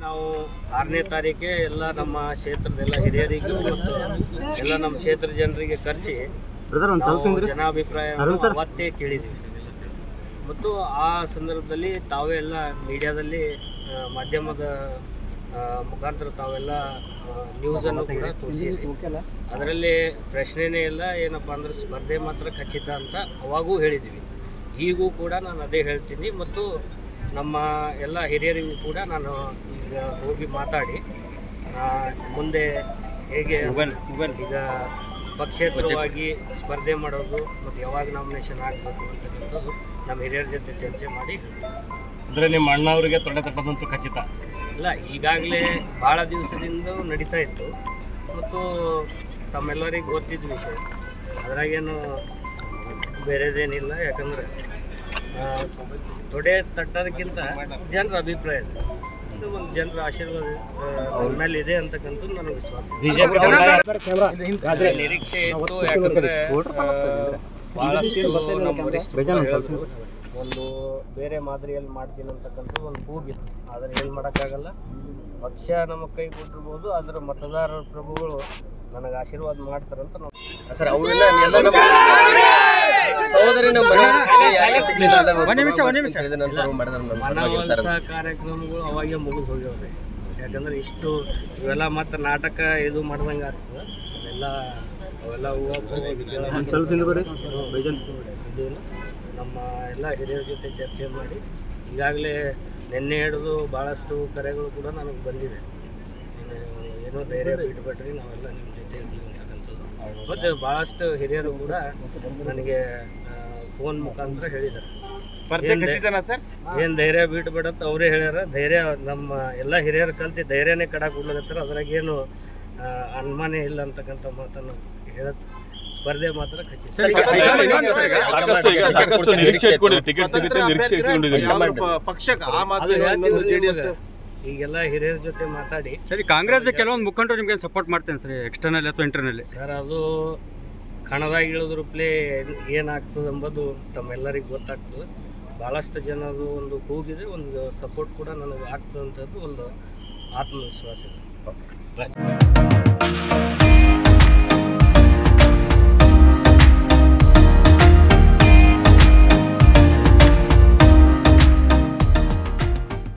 ನಾವು ಆರನೇ ತಾರೀಕೆ ಎಲ್ಲ ನಮ್ಮ ಕ್ಷೇತ್ರದ ಎಲ್ಲ ಹಿರಿಯರಿಗೂ ಮತ್ತು ಎಲ್ಲ ನಮ್ಮ ಕ್ಷೇತ್ರ ಜನರಿಗೆ ಕರೆಸಿ ಬ್ರದರ್ ಒಂದು ಸ್ವಲ್ಪ ಹಿಂದ್ರಿ ಜನಾಭಿಪ್ರಾಯ ಅರುಣ್ ಸರ್. ಅವತ್ತೇ ಕೇಳಿದ್ವಿ ಮತ್ತು ಆ ಸಂದರ್ಭದಲ್ಲಿ ತಾವೇ ಎಲ್ಲ ಮೀಡಿಯಾದಲ್ಲಿ ಆ, ಮಾಧ್ಯಮದ ಆ, ಮುಖಾಂತರ ತಾವೆಲ್ಲ ನ್ಯೂಸನ್ನು ಕೂಡ ತೋರಿಸಿದ್ವಿ ಅದರಲ್ಲಿ ಪ್ರಶ್ನೆನೇ ಇಲ್ಲ ಏನಪ್ಪ ಅಂದ್ರೆ ಸ್ಪರ್ಧೆ ಮಾತ್ರ ಖಚಿತ ಅಂತ ಅವಾಗೂ ಹೇಳಿದ್ದೀವಿ ಈಗೂ ಕೂಡ ನಾನು ಅದೇ ಹೇಳ್ತೀನಿ ಮತ್ತು ನಮ್ಮ ಎಲ್ಲ ಹಿರಿಯರಿಗೂ ಕೂಡ ನಾನು ಈಗ ಹೋಗಿ ಮಾತಾಡಿ ಆ, ಮುಂದೆ ಹೇಗೆ ಈಗ ಪಕ್ಷೇತರವಾಗಿ ಸ್ಪರ್ಧೆ ಮಾಡೋದು ಮತ್ತು ಯಾವಾಗ ನಾಮಿನೇಷನ್ ಆಗಬೇಕು ಅಂತಕ್ಕಂಥದ್ದು ನಮ್ಮ ಹಿರಿಯರ ಜೊತೆ ಚರ್ಚೆ ಮಾಡಿ ಹೇಳ್ತೀನಿ. ಅಂದ್ರೆ ನಿಮ್ಮ ಅಣ್ಣವರಿಗೆ ತೊಡೆ ತಟ್ಟದಂತೂ ಖಚಿತ ಇಲ್ಲ ಈಗಾಗಲೇ ಭಾಳ ದಿವಸದಿಂದ ನಡೀತಾ ಇತ್ತು ಮತ್ತು ತಮ್ಮೆಲ್ಲರಿಗೂ ಗೊತ್ತಿದ್ದ ವಿಷಯ ಅದ್ರಾಗೇನು ಬೇರೆದೇನಿಲ್ಲ ಯಾಕಂದರೆ ತೊಡೆ ತಟ್ಟೋದಕ್ಕಿಂತ ಜನರ ಅಭಿಪ್ರಾಯ ಇದೆ ಇದು ಒಂದು ಜನರ ಆಶೀರ್ವಾದ ಆ, ಅವ್ರ ಮೇಲೆ ಇದೆ ಅಂತಕ್ಕಂಥದ್ದು ನನಗೆ ವಿಶ್ವಾಸ ಇದೆ. ಬಿಜೆಪಿ ನಿರೀಕ್ಷೆ ಇತ್ತು ಯಾಕಂದ್ರೆ ಆ, ಬಹಳಷ್ಟು ನಮ್ಮ ವರಿಷ್ಠರು ಹೇಳಿದ್ರು. ಒಂದು ಬೇರೆ ಮಾದರಿಯಲ್ಲಿ ಮಾಡ್ತೀನಿ ಅಂತಕ್ಕಂಥ ಒಂದು ಕೂಗಿತ್ತು ಆದರೆ ಏನು ಮಾಡೋಕ್ಕಾಗಲ್ಲ ಪಕ್ಷ ನಮ್ಮ ಕೈ ಕೊಟ್ಟಿರ್ಬೋದು ಅದರ ಮತದಾರರ ಪ್ರಭುಗಳು ನನಗೆ ಆಶೀರ್ವಾದ ಮಾಡ್ತಾರಂತ ನಾವು ಸರ್ ಅವರೆಲ್ಲ ಎಲ್ಲ ನಮ್ಮ ಸಹೋದರಿ ನಮ್ಮ ಒಂದು ನಿಮಿಷ ಒಂದು ನಿಮಿಷ ಮನವೊಲಿಸ ಕಾರ್ಯಕ್ರಮಗಳು ಅವಾಗೆ ಮುಗಿದು ಹೋಗ್ಯಾವ್ರಿ ಯಾಕಂದ್ರೆ ಇಷ್ಟು ಇವೆಲ್ಲ ಮತ್ತೆ ನಾಟಕ ಇದು ಮಾಡ್ದಂಗೆ ಆಗ್ತದೆ ಅವೆಲ್ಲ ಅವೆಲ್ಲ ಊಹಾಪೋಹ ವಿಚಾರ ಸ್ವಲ್ಪ ಹಿಂದೆ ಬರ್ರಿ ಬೈಜನ್ ಇದೇನು ನಮ್ಮ ಎಲ್ಲ ಹಿರಿಯರ ಜೊತೆ ಚರ್ಚೆ ಮಾಡಿ ಈಗಾಗಲೇ ನಿನ್ನೆ ಹಿಡಿದು ಭಾಳಷ್ಟು ಕರೆಗಳು ಕೂಡ ನನಗೆ ಬಂದಿದೆ ನೀನು ಏನೋ ಧೈರ್ಯ ಬಿಟ್ಬಿಟ್ರಿ ನಾವೆಲ್ಲ ನಿಮ್ಮ ಜೊತೆ ಇದ್ದೀವಿ ಅಂತಕ್ಕಂಥದ್ದು ಮತ್ತು ಭಾಳಷ್ಟು ಹಿರಿಯರು ಕೂಡ ನನಗೆ ಫೋನ್ ಮುಖಾಂತರ ಹೇಳಿದ್ದಾರೆ ಏನು ಧೈರ್ಯ ಬಿಟ್ಬಿಡತ್ತ ಅವರೇ ಹೇಳ್ಯಾರ ಧೈರ್ಯ ನಮ್ಮ ಎಲ್ಲ ಹಿರಿಯರು ಕಲ್ತು ಧೈರ್ಯನೇ ಕಡ ಕೊಡ್ಲಕತ್ತಾರ ಅದ್ರಾಗೇನು ಆ, ಅನುಮಾನ ಇಲ್ಲ ಅಂತಕ್ಕಂಥ ಮಾತನ್ನು ಹೇಳತ್ತು ಸ್ಪರ್ಧೆ ಮಾತ್ರ ಖಚಿತ ಸಾಕಷ್ಟು ಈಗ ಸಾಕಷ್ಟು ನಿರೀಕ್ಷೆ ಇಟ್ಕೊಂಡಿದ್ದೀವಿ ಟಿಕೆಟ್ ಸಿಗುತ್ತೆ ನಿರೀಕ್ಷೆ ಇಟ್ಕೊಂಡಿದ್ದೀವಿ ಪಕ್ಷಕ್ಕೆ ಆಮ್ ಅದು ಆದ್ಮಿ ಇನ್ನೊಂದು ಜೆ ಡಿ ಎಸ್ ಈಗೆಲ್ಲ ಹಿರಿಯರ ಜೊತೆ ಮಾತಾಡಿ ಸರಿ ಕಾಂಗ್ರೆಸ್ ಕೆಲವೊಂದು ಮುಖಂಡರು ನಿಮಗೆ ಸಪೋರ್ಟ್ ಮಾಡ್ತೇನೆ ಸರ್ ಎಕ್ಸ್ಟರ್ನಲ್ ಅಥವಾ ಇಂಟರ್ನಲ್ಲಿ ಸರ್ ಅದು ಕಣದಾಗ ಇಳಿದ್ರ ಪ್ಲೇ ಏನಾಗ್ತದೆ ಎಂಬುದು ತಮ್ಮೆಲ್ಲರಿಗೂ ಗೊತ್ತಾಗ್ತದೆ ಭಾಳಷ್ಟು ಜನರು ಒಂದು ಕೂಗಿದೆ ಒಂದು ಸಪೋರ್ಟ್ ಕೂಡ ನನಗೆ ಆಗ್ತದೆ ಅಂತದ್ದು ಒಂದು ಆತ್ಮವಿಶ್ವಾಸ ಇದೆ